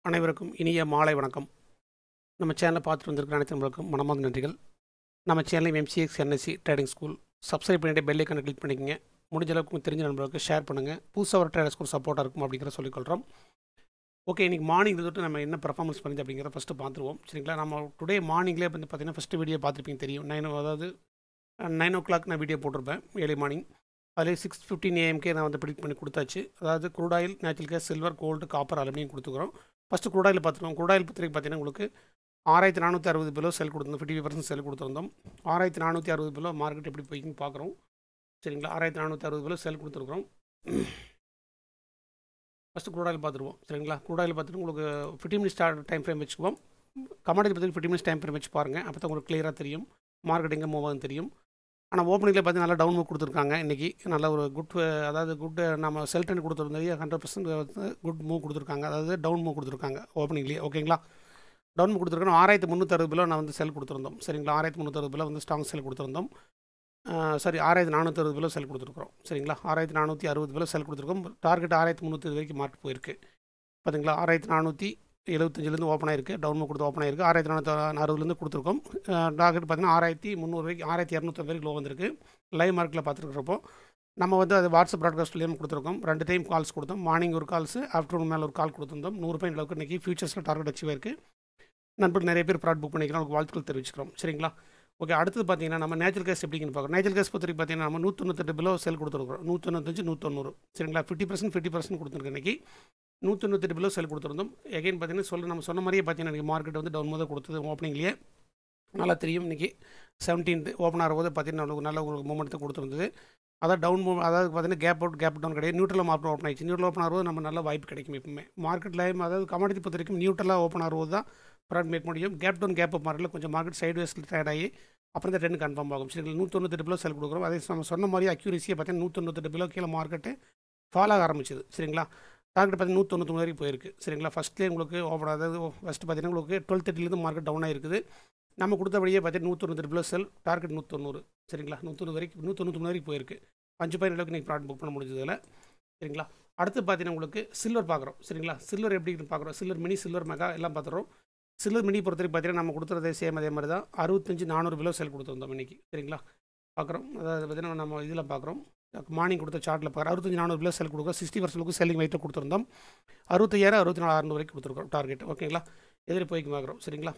அனைவருக்கும் இனிய மாலை வணக்கம் நம்ம சேனலை பார்த்துட்டு வந்திருக்கிற அனைத்து நண்பர்களுக்கும் மனமார்ந்த நன்றிகள் நம்ம சேனலையும் MCX NSE trading school subscribe பண்ணிட்டு பெல் ஐக்கானை கிளிக் பண்ணிக்கங்க முடிஞ்ச அளவுக்கு உங்களுக்கு தெரிஞ்ச நண்பர்களுக்கு ஷேர் பண்ணுங்கள் புதுசாக ஒரு ட்ரேடர் ஸ்கூல் சப்போர்ட்டாக இருக்கும் அப்படிங்கிற சொல்லிக்கொள்கிறோம் ஓகே இன்றைக்கி மார்னிங் தொட்டு நம்ம என்ன பர்ஃபார்மன்ஸ் பண்ணி அப்படிங்கிறத ஃபஸ்ட்டு பார்த்துருவோம் சரிங்களா நம்ம டுடே மார்னிங்லேயே வந்து பார்த்தீங்கன்னா ஃபஸ்ட்டு வீடியோ பார்த்துருப்பீங்க தெரியும் நைன் அதாவது நைன் ஓ கிளாக் நான் வீடியோ போட்டிருப்பேன் ஏர்லி மார்னிங் அதிலே சிக்ஸ் ஃபிஃப்டின் ஏஎம்கே நான் வந்து ப்ரிடிக் பண்ணி கொடுத்தாச்சு அதாவது crude oil natural gas silver gold copper aluminium கொடுத்துக்கிறோம் ஃபஸ்ட்டு crude oil பார்த்துருவோம் crude oil பத்திரிக்கை பார்த்தீங்கன்னா உங்களுக்கு ஆறாயிரத்தி நானூற்றி அறுபது பிலோ செல் கொடுத்துருந்தோம் ஃபிஃப்டி பர்சன்ட் செல் கொடுத்துருந்தோம் ஆறாயிரத்தி நானூற்றி அறுபது பிலோ மார்க்கெட் எப்படி போய்க்குன்னு பார்க்குறோம் சரிங்களா ஆறாயிரத்தி நானூற்றி அறுபது பிலோ செல் கொடுத்துருக்குறோம் ஃபஸ்ட்டு crude oil பார்த்துருவோம் சரிங்களா crude oil பார்த்துட்டு உங்களுக்கு ஃபிஃப்டி மினிட்ஸ் டைம் ஃப்ரேம் வச்சுக்குவோம் கமாடிட்டி பற்றி ஃபிஃப்டி மினிட்ஸ் டைம் ஃப்ரேம் வச்சு பாருங்கள் அப்போ தான் உங்களுக்கு கிளியராக தெரியும் மார்க்கெட் எங்கே மூவ் ஆகுதுன்னு தெரியும் ஆனால் ஓப்பனிங்கில் பார்த்தீங்கன்னா நல்லா டவுன் மூவ் கொடுத்துருக்காங்க இன்றைக்கி நல்ல ஒரு குட் அதாவது குட் நம்ம செல் ட்ரெண்ட் கொடுத்துருந்தது ஹண்ட்ரட் பர்சன்ட் வந்து குட் மூவ் கொடுத்துருக்காங்க அதாவது டவுன் மூவ் கொடுத்துருக்காங்க ஓப்பனிங்லேயே ஓகேங்களா டவுன் மூவ் கொடுத்துருக்கோம் ஆறாயிரத்தி முந்நூற்றறுபது பிலோ நான் வந்து செல் கொடுத்துருந்தோம் சரிங்களா ஆறாயிரத்தி முந்நூற்றறுபது பிலோ வந்து ஸ்ட்ராங் செல் கொடுத்துருந்தோம் சாரி ஆறாயிரத்தி நானூற்றறுபது பிலோ செல் கொடுத்துருக்குறோம் சரிங்களா ஆறாயிரத்தி நானூற்றி அறுபது பிலோ செல் கொடுத்துருக்கோம் டார்கெட் ஆறாயிரத்தி முந்நூற்றி வரைக்கும் மார்க் போயிருக்கு பார்த்தீங்களா ஆறாயிரத்தி நானூற்றி எழுபத்தஞ்சிலேருந்து ஓப்பன் ஆயிருக்கு டவுன் மூவ் கொடுத்து ஓப்பன் ஆயிருக்கு ஆறாயிரத்தி நானூற்றி அறுபதுலேருந்து கொடுத்துருக்கோம் டார்கெட் பார்த்தீங்கன்னா ஆறாயிரத்தி முந்நூறு வரைக்கும் ஆயிரத்தி இரநூத்தி வரைக்கும் லோ வந்திருக்கு லைவ் மார்க்கில் பார்த்துருக்குறப்போ நம்ம வந்து அது வாட்ஸ்அப் ப்ராட்காஸ்ட்லேயும் கொடுத்துருக்கோம் ரெண்டு டைம் கால்ஸ் கொடுத்தோம் மார்னிங் ஒரு கால்ஸ் ஆஃப்டர்நூன் மேலே ஒரு கால் கொடுத்துருந்தோம் நூறு பாயிண்ட் அளவுக்கு இன்றைக்கி ஃபியூச்சர்ஸில் டார்கெட் அச்சீவ் ஆயிருக்கு நண்பர்கள் நிறைய பேர் ப்ராட் புக் பண்ணிக்கலாம் உங்களுக்கு வாழ்த்துக்கள் தெரிவிச்சுக்கிறோம் சரிங்களா ஓகே அடுத்தது பார்த்தீங்கன்னா நம்ம நேச்சுரல் கேஸ் எப்படின்னு பார்க்குறோம் நேச்சுரல் கேஸ் பொறுத்த வரைக்கும் பார்த்தீங்கன்னா நம்ம நூற்றொண்ணூத்தெட்டு பிலோ செல் கொடுத்துருக்கோம் நூற்றொண்ணூத்தஞ்சு நூற்றொண்ணூறு சரிங்களா ஃபிஃப்டி பர்சன்ட் ஃபிஃப்டி பர்சன்ட் கொடுத்துருக்கு இன்றைக்கி நூற்றொண்ணூத்தெட்டு பிலோ செல் கொடுத்துருந்தோம் எகைன் பார்த்தீங்கன்னா சொல்ல நம்ம சொன்ன மாதிரியே பார்த்தீங்கன்னா இன்றைக்கி மார்க்கெட் வந்து டவுன் முதல் கொடுத்தது ஓப்பனிங்லேயே நல்லா தெரியும் இன்றைக்கி செவன்டீன்த் ஓப்பன் ஆகும்போது பார்த்தீங்கன்னா உங்களுக்கு நல்ல உங்களுக்கு மூமெண்ட்டு கொடுத்துருந்தது அதாவது டவுன் மூவ் அதாவது பார்த்தீங்கன்னா கேப் அவுட் கேப் டவுன் கிடையாது நியூட்ரல் மார்க்கெட் ஓப்பன் ஆயிடுச்சு நியூட்ரல் ஓப்பன் ஆகும்போது நம்ம நல்ல வாய்ப்பு கிடைக்கும் எப்பவுமே மார்க்கெட்டில் அதாவது கமாடிட்டி பொறுத்த வரைக்கும் நியூட்ரலாக ஓப்பன் ஆகும்போது தான் ப்ராடக்ட் மேக் முடியும் கேப் டவுன் கேப் அப் மார்க்கெட்டில் கொஞ்சம் மார்க்கெட் சைடு வேஸில் ட்ரேட் ஆகி அப்புறம் தான் ட்ரெண்ட் கன்ஃபார்ம் ஆகும் சரி நூற்றொண்ணூத்தெட்டு பிலோ செல் கொடுக்குறோம் அதே நம்ம சொன்ன மாதிரி அக்யூரேசியை பார்த்தீங்கன்னா நூற்றொண்ணூத்தெட்டு பிலோ கீழே மார்க்கெட்டு ஃபாலோ ஆக ஆரம்பிச்சது சரிங்களா டார்கெட் பார்த்தீங்கன்னா நூற்றொண்ணூற்றி வரைக்கும் போயிருக்கு சரிங்களா ஃபஸ்ட்லேயே உங்களுக்கு ஓப்பன் அதாவது ஃபஸ்ட்டு பார்த்தீங்கன்னா உங்களுக்கு டுவெல் தேர்ட்டிலேருந்து மார்க்கெட் டவுன் ஆயிருக்குது நம்ம கொடுத்தபடியே பார்த்தீங்கன்னா நூற்றொண்ணூற்றி ப்ளஸ் செல் டார்கெட் நூற்றொண்ணூறு சரிங்களா நூற்றொண்ணூறு வரைக்கும் நூற்றொண்ணூற்றி வரைக்கும் போயிருக்கு அஞ்சு பாயிண்ட் அளவுக்கு நீங்கள் ப்ராடக்ட் புக் பண்ண முடிஞ்சதில் சரிங்களா அடுத்து பார்த்தீங்கன்னா உங்களுக்கு சில்வர் பார்க்குறோம் சரிங்களா சில்வர் எப்படி பார்க்குறோம் சில்வர் மினி சில்வர் மெகா எல்லாம் பார்த்துறோம் சில்வர் மினி பொறுத்த வரைக்கும் பார்த்தீங்கன்னா நம்ம கொடுத்துறதே சேம் அதே மாதிரி தான் அறுபத்தஞ்சு நானூறு கிலோ செல் கொடுத்துருந்தோம் இன்றைக்கி சரிங்களா பார்க்குறோம் அதாவது பார்த்தீங்கன்னா நம்ம இதில் பார்க்குறோம் மார்னிங் கொடுத்த சார்ட்டில் பார்க்குறோம் அறுபத்தஞ்சு நானூறு கிலோ செல் கொடுக்குறோம் சிக்ஸ்டி பர்சன்ட் செல்லிங் வெயிட்டில் கொடுத்துருந்தோம் அறுபத்தையாயிரம் அறுபத்தி நாலு அறுநூறு வரைக்கும் கொடுத்துருக்கோம் டார்கெட் ஓகேங்களா எதிரி போய்க்கு பார்க்குறோம் சரிங்களா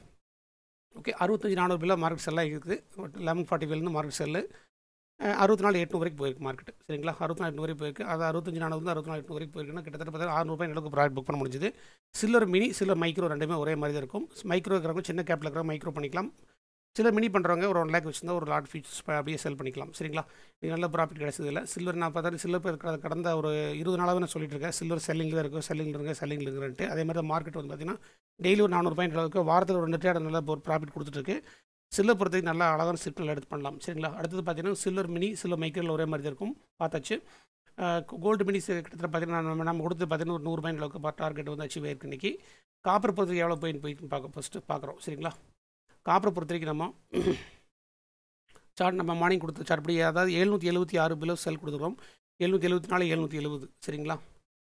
ஓகே அறுபத்தஞ்சு நானூறு பில்லா மார்க்கெட் செல்லாக இருக்குது லெவன் ஃபார்ட்டி ஃபைவ்லேருந்து மார்க்கெட் செல்லு அறுபத்தி நாலு எட்நூறு வரைக்கும் போயிருக்கு மார்க்கெட் சரிங்களா அறுபத்தி நாலு எட்நூறு வரைக்கும் போயிருக்கு அது அறுபத்தஞ்சு நானூறு அறுபத்தி நாலு எட்நூறு வரைக்கும் போயிருக்குன்னா கிட்டத்தட்ட பார்த்தா ஆறு ரூபாய் அளவுக்கு ப்ராடக்ட் புக் பண்ண முடிஞ்சது சில்லர் மினி சில்லர் மைக்ரோ ரெண்டுமே ஒரே மாதிரி தான் இருக்கும் மைக்ரோ இருக்கிறவங்க சின்ன கேப்பில் இருக்கிறவங்க மைக்ரோ பண்ணிக்கலாம் சில மினி பண்ணுறவங்க ஒரு ஒன் லேக் வச்சுருந்தா ஒரு லாட் ஃபீச்சர்ஸ் அப்படியே செல் பண்ணிக்கலாம் சரிங்களா இது நல்ல ப்ராஃபிட் கிடைச்சது இல்லை சில்வர் நான் பார்த்தா சில்வர் இருக்கிற கடந்த ஒரு இருபது நாளாகவே நான் சொல்லிட்டு இருக்கேன் சில்வர் செல்லிங்கில் இருக்கும் செல்லிங்கில் இருங்க செல்லிங்கில் இருக்குன்ட்டு அதே மாதிரி மார்க்கெட் வந்து பார்த்தீங்கன்னா டெய்லி ஒரு நானூறு பாயிண்ட் அளவுக்கு வாரத்தில் ஒரு ரெண்டு ட்ரேட் நல்ல ஒரு ப்ராஃபிட் கொடுத்துட்ருக்கு சில்வர் பொறுத்தவரைக்கும் நல்லா அழகான சில்க் நல்லா எடுத்து பண்ணலாம் சரிங்களா அடுத்தது பார்த்தீங்கன்னா சில்வர் மினி சில்வர் மைக்ரோவில் ஒரே மாதிரி தான் இருக்கும் பார்த்தாச்சு கோல்டு மினி கிட்டத்தட்ட பார்த்தீங்கன்னா நம்ம நம்ம கொடுத்து பார்த்தீங்கன்னா ஒரு நூறு பாயிண்ட் அளவுக்கு டார்கெட் வந்து அச்சீவ் ஆயிருக்கு இன்றைக்கி காப்பர் பொறுத்தவரைக்கும் எவ்வளோ பாயிண்ட் போயிட்டு பார்க்க ஃபஸ்ட்டு பார்க்குறோம் சரிங்களா காப்பரை பொறுத்த வரைக்கும் நம்ம சார்ட் நம்ம மார்னிங் கொடுத்த சார்ட் படி அதாவது எழுநூற்றி எழுபத்தி ஆறு பிலோ செல் கொடுத்துருக்கோம் எழுநூற்றி எழுபத்தி நாலு எழுநூற்றி எழுபது சரிங்களா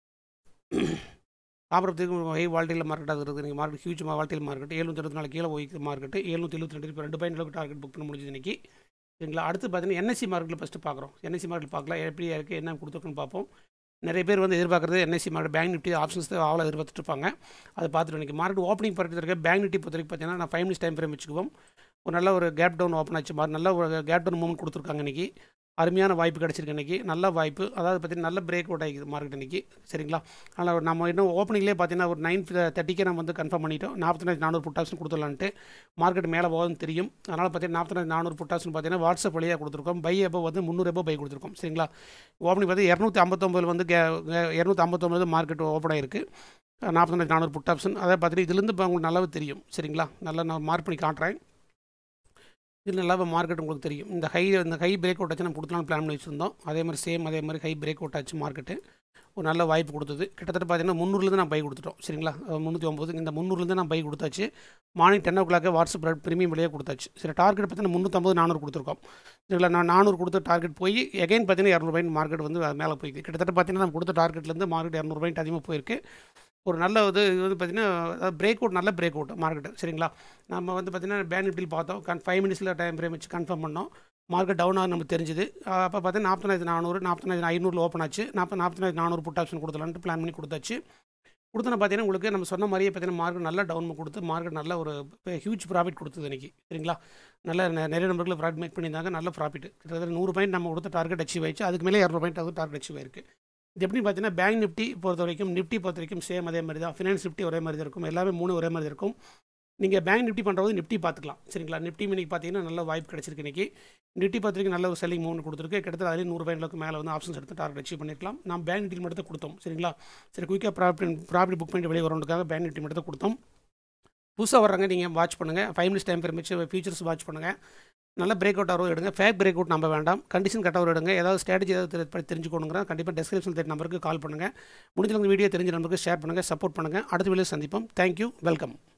காப்பரை பொறுத்த ஹை வால்டைல் மார்க்கெட்டாக இருக்குது நீங்கள் மார்க்கெட் ஹியூஜ் வால்டைல் மார்க்கெட் எழுநூற்றி இருபத்தி நாலு கீழே போய்க்கு மார்க்கெட்டு எழுநூற்றி எழுபத்தி ரெண்டு ரெண்டு பாயிண்ட் அளவுக்கு டார்கெட் புக் பண்ண முடிஞ்சது இன்றைக்கி சரிங்களா அடுத்து பார்த்தீங்கன்னா என்எஸ்சி மார்க்கெட்டில் ஃபஸ்ட்டு பார்க்குறோம் என்எஸ்சி மார்க்கெட் பார்க்கலாம் எப்படி இருக்குது என்ன கொடுத்துருக்குன்னு பார்ப்போம் நிறைய பேர் வந்து எதிர்பார்க்குறது NSE market bank nifty options தான் அவ்வளோ எதிர்பார்த்துட்டு இருப்பாங்க அதை பார்த்துட்டு இன்றைக்கி மார்க்கெட் ஓப்பனிங் பார்த்து இருக்க பேங்க் நிஃப்டி பொறுத்த வரைக்கும் பார்த்தீங்கன்னா நான் ஃபைவ் மினிட்ஸ் டைம் ஃப்ரேம் வச்சுக்குவோம் ஒரு நல்ல ஒரு கேப் டவுன் ஓப்பன் ஆச்சு மாதிரி நல்ல ஒரு கேப் டவுன் மூவ்மெண்ட் கொடுத்துருக்காங்க இன்றைக்கி அருமையான வாய்ப்பு கிடச்சிருக்கு இன்றைக்கி நல்ல வாய்ப்பு அதாவது பார்த்தீங்கன்னா நல்ல பிரேக் அவுட் ஆகிக்குது மார்க்கெட் இன்றைக்கி சரிங்களா அதனால் நம்ம இன்னும் ஓப்பனிங்லேயே பார்த்தீங்கன்னா ஒரு நைன் தேர்ட்டிக்கே நம்ம வந்து கன்ஃபார்ம் பண்ணிட்டோம் நாற்பத்தஞ்சு நானூறு புட் ஆப்ஷன் கொடுத்துடலான்ட்டு மார்க்கெட் மேலே போகுதுன்னு தெரியும் அதனால் பார்த்தீங்கன்னா நாற்பத்தஞ்சு நானூறு புட் ஆப்ஷன் பார்த்தீங்கன்னா வாட்ஸ்அப் வழியாக கொடுத்துருக்கோம் பை எப்போ வந்து முந்நூறு எப்போ பை கொடுத்துருக்கோம் சரிங்களா ஓப்பனிங் பார்த்து இரநூத்தி ஐம்பத்தொம்பது வந்து இரநூத்தி ஐம்பத்தொம்பது மார்க்கெட் ஓப்பன் ஆயிருக்கு நாற்பத்தஞ்சு நானூறு புட் ஆப்ஷன் அதை பார்த்துட்டு இதுலேருந்து இப்போ உங்களுக்கு நல்லாவே தெரியும் சரிங்களா நல்லா நான் மார்க் பண்ணி காட்டுறேன் இது நல்லா மார்க்கெட் உங்களுக்கு தெரியும் இந்த ஹை இந்த ஹை பிரேக் அவுட் ஆச்சு நம்ம கொடுத்தலாம் பிளான் பண்ணி வச்சுருந்தோம் அதே மாதிரி சேம் அதே மாதிரி ஹை பிரேக் அவுட் ஆச்சு மார்க்கெட்டு ஒரு நல்ல வாய்ப்பு கொடுத்தது கிட்டத்தட்ட பார்த்தீங்கன்னா முந்நூறுலேருந்து நான் பை கொடுத்துட்டோம் சரிங்களா முந்நூற்றி ஒம்பது இந்த முந்நூறுலேருந்து நான் பை கொடுத்தாச்சு morning ten o'clock WhatsApp premium விலையே கொடுத்தாச்சு சரி டார்கெட் பார்த்தீங்கன்னா முந்நூற்றம்பது நானூறு கொடுத்துருக்கோம் சரிங்களா நான் நானூறு கொடுத்த டார்கெட் போய் எகைன் பார்த்தீங்கன்னா இரநூறு பாயிண்ட் மார்க்கெட் வந்து மேலே போயிருக்கு கிட்டத்தட்ட பார்த்தீங்கன்னா நம்ம கொடுத்த டார்கெட்லேருந்து மார்க்கெட் இரநூறு பாயிண்ட் அதிகமாக போயிருக்கு ஒரு நல்ல இது இது வந்து பார்த்திங்கன்னா பிரேக் அவுட் நல்ல பிரேக் அவுட் மார்க்கெட்டு சரிங்களா நம்ம வந்து பார்த்திங்கன்னா பேங்க் நிஃப்டியில் பார்த்தோம் கன் ஃபைவ் மினிட்ஸில் டைம் ஃப்ரேம் வச்சு கன்ஃபார்ம் பண்ணோம் மார்க்கெட் டவுன் ஆகும் நமக்கு தெரிஞ்சுது அப்போ பார்த்தீங்கன்னா நாற்பத்தனாயிரத்தி நானூறு நாற்பத்தனாயிரத்தி ஐநூறுல ஓப்பன் ஆச்சு நாற்பது நாற்பத்தனாயிரத்தி நானூறு புட் ஆப்ஷன் கொடுத்துலான்ட்டு பிளான் பண்ணி கொடுத்தாச்சு கொடுத்தன பார்த்தீங்கன்னா உங்களுக்கு நம்ம சொன்ன மாதிரியே பார்த்தீங்கன்னா மார்க்கெட் நல்லா டவுன் கொடுத்து மார்க்கெட் நல்ல ஒரு ஹியூஜ் ப்ராஃபிட் கொடுத்தது இன்றைக்கி சரிங்களா நல்ல நெ- நிறைய நம்பர்கள் ப்ராஃபிட் மேக் பண்ணியிருந்தாங்க நல்ல ப்ராஃபிட் கிட்டத்தட்ட நூறு பாயிண்ட் நம்ம கொடுத்த டார்கெட் அச்சீவ் ஆயிடுச்சு அதுக்கு மேலே இரநூறு பாயிண்ட் அது டார்கெட் அச்சீவ் ஆயிருக்கு இது எப்படி பார்த்தீங்கன்னா பேங்க் நிஃப்டி பொறுத்த வரைக்கும் நிஃப்டி பொறுத்த வரைக்கும் சேம் அதே மாதிரி தான் ஃபினான்ஸ் நிஃப்டி ஒரே மாதிரி தான் இருக்கும் எல்லாமே மூணு ஒரே மாதிரி தான் இருக்கும் நீங்கள் பேங்க் நிஃப்டி பண்ணுறது நிஃப்டி பார்த்துக்கலாம் சரிங்களா நிஃப்டி இன்னைக்கு பார்த்தீங்கன்னா நல்ல வாய்ப்பு கிடைச்சிருக்கு இன்றைக்கி நிஃப்டி பொறுத்த வரைக்கும் நல்ல ஒரு செல்லிங் மூவ்னு கொடுத்துருக்கு கிட்டத்தட்ட அதிலே நூறு பாயிண்ட்லுக்கு மேலே வந்து ஆப்ஷன்ஸ் எடுத்து டார்கெட் அச்சீவ் பண்ணிருக்கலாம் நாம் பேங்க் நிஃப்டி மட்டும் தான் கொடுத்தோம் சரிங்களா சரி குயிக்காக ப்ராஃபிட் ப்ராஃபிட் புக் பண்ணிட்டு வெளியே வரணுக்காக பேங்க் நிஃப்டி மட்டும் தான் கொடுத்தோம் புதுசாக வர்றாங்க நீங்கள் வாட்ச் பண்ணுங்கள் ஃபைவ் மினிட்ஸ் டைம் ஃப்ரேம் வச்சு ஃபியூச்சர்ஸ் வாட்ச் பண்ணுங்கள் நல்ல பிரேக் அவுட் ஆகிறோம் எடுங்க ஃபேக் பிரேக் அவுட் நம்ப வேண்டாம் கண்டிஷன் கட் எடுங்க ஏதாவது ஸ்ட்ராட்டஜி ஏதாவது தெரி- பத்தி தெரிஞ்சுக்கணுங்கிற கண்டிப்பாக டெஸ்கிரிப்ஷன் தேர்ட் நம்பருக்கு கால் பண்ணுங்கள் முடிஞ்சவங்க வீடியோ தெரிஞ்ச நம்பருக்கு ஷேர் பண்ணுங்கள் சப்போர்ட் பண்ணுங்கள் அடுத்த வீடியோ சந்திப்போம் தேங்க்யூ வெல்கம்